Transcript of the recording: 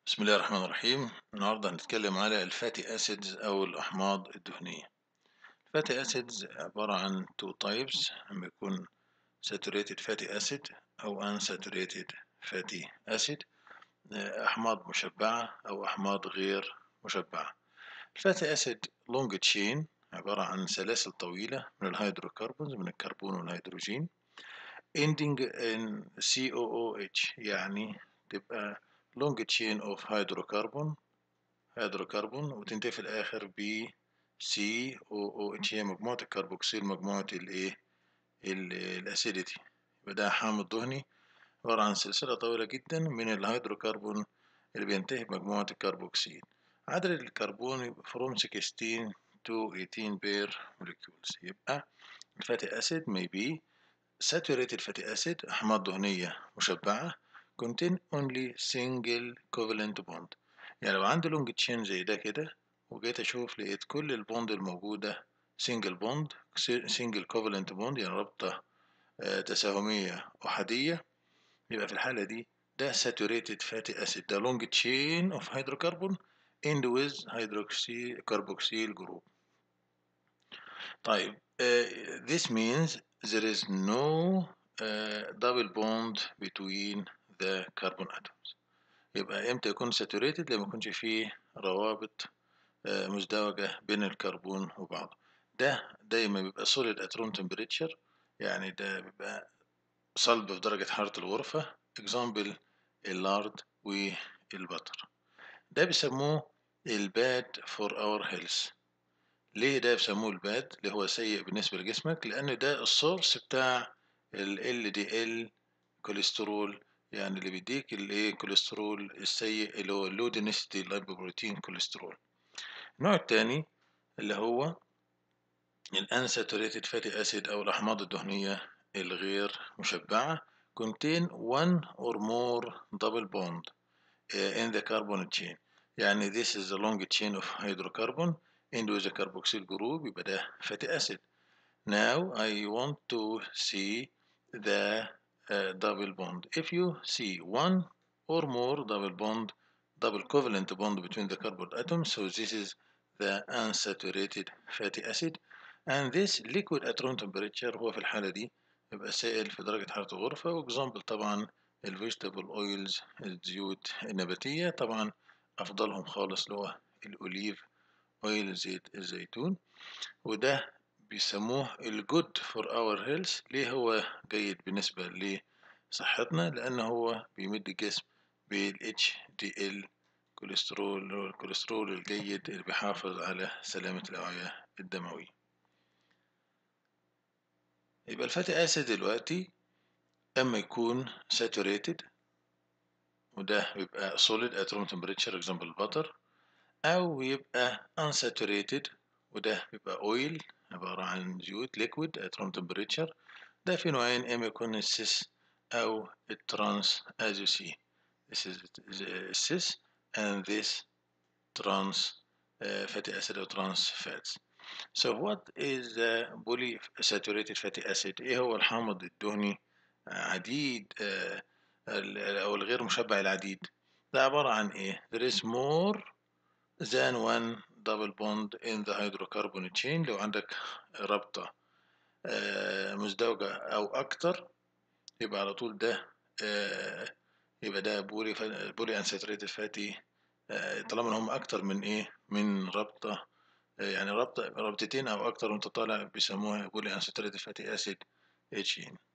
بسم الله الرحمن الرحيم النهاردة هنتكلم على الفاتي أسيدز أو الأحماض الدهنية الفاتي أسيدز عبارة عن two types لما يكون saturated fatty acid أو unsaturated fatty acid أحماض مشبعة أو أحماض غير مشبعة الفاتي أسيد long chain عبارة عن سلاسل طويلة من الهيدروكربونز من الكربون والهيدروجين ending in COOH يعني تبقى long chain of hydrocarbon hydrocarbon وتنتهي في الآخر ب COOH هي مجموعة الكربوكسيل مجموعة الايه الاسيديتي يبقى ده حامض دهني عبارة عن سلسلة طويلة جدا من الهيدروكربون اللي بينتهي بمجموعة الكربوكسيل عدد الكربون from 16 to 18 بير molecules يبقى الفاتي أسيد may be saturated fatty acid أحماض دهنية مشبعة contain only single covalent bond يعني لو عندي لونج تشين زي ده كده وجيت أشوف لقيت كل البوند الموجودة single bond single covalent bond يعني رابطة تساهمية أحادية يبقى في الحالة دي ده saturated fatty acid ده long chain of hydrocarbon end with hydroxy carboxyl group طيب uh, this means there is no uh, double bond between the carbon atoms يبقى امتى يكون saturated لما يكونش فيه روابط uh, مزدوجة بين الكربون وبعضه ده دايما بيبقى solid at room temperature يعني ده بيبقى صلب في درجة حرارة الغرفة example اللارد والبتر ده بيسموه الباد for our health ليه ده بيسموه الباد اللي هو سيء بالنسبة لجسمك لأن ده السورس بتاع ال LDL كوليسترول يعني اللي بيديك الايه كوليسترول السيء اللي هو اللو دينستي لايبوبروتين كوليسترول النوع الثاني اللي هو الانساتوريتد فاتي اسيد او الاحماض الدهنيه الغير مشبعه contain one or more double bond in the carbon chain يعني this is a long chain of hydrocarbon end with a carboxyl group يبقى ده fatty acid now I want to see the uh, double bond if you see one or more double bond double covalent bond between the carbon atoms so this is the unsaturated fatty acid and this liquid at room temperature هو في الحالة دي يبقى سائل في درجة حرارة الغرفة واكزامبل طبعا الفيجيتابل اويلز الزيوت النباتية طبعا أفضلهم خالص اللي هو الأوليف اويل زيت الزيتون وده بيسموه الجود فور اور هيلث ليه هو جيد بالنسبة لصحتنا لأن هو بيمد الجسم بال HDL كوليسترول الكوليسترول الجيد اللي بيحافظ على سلامة الأوعية الدموية يبقى الفاتي أسيد دلوقتي أما يكون saturated وده بيبقى solid at room temperature example butter أو يبقى unsaturated وده بيبقى oil عبارة عن زيوت liquid at room temperature ده في نوعين إما يكون السيس أو الترانس as you see this is cis and this trans uh, fatty acid or trans fats so what is the polysaturated fatty acid ايه هو الحامض الدهني عديد uh, او الغير مشبع العديد ده عبارة عن ايه there is more than one double bond in the hydrocarbon chain لو عندك رابطة uh, مزدوجة او اكتر يبقى على طول ده uh, يبقى ده بولي بولي انساتوريتد فاتي طالما هم اكتر من ايه من رابطه يعني رابطه رابطتين او اكتر وانت طالع بيسموها بولي انساتوريتد فاتي اسيد اتشين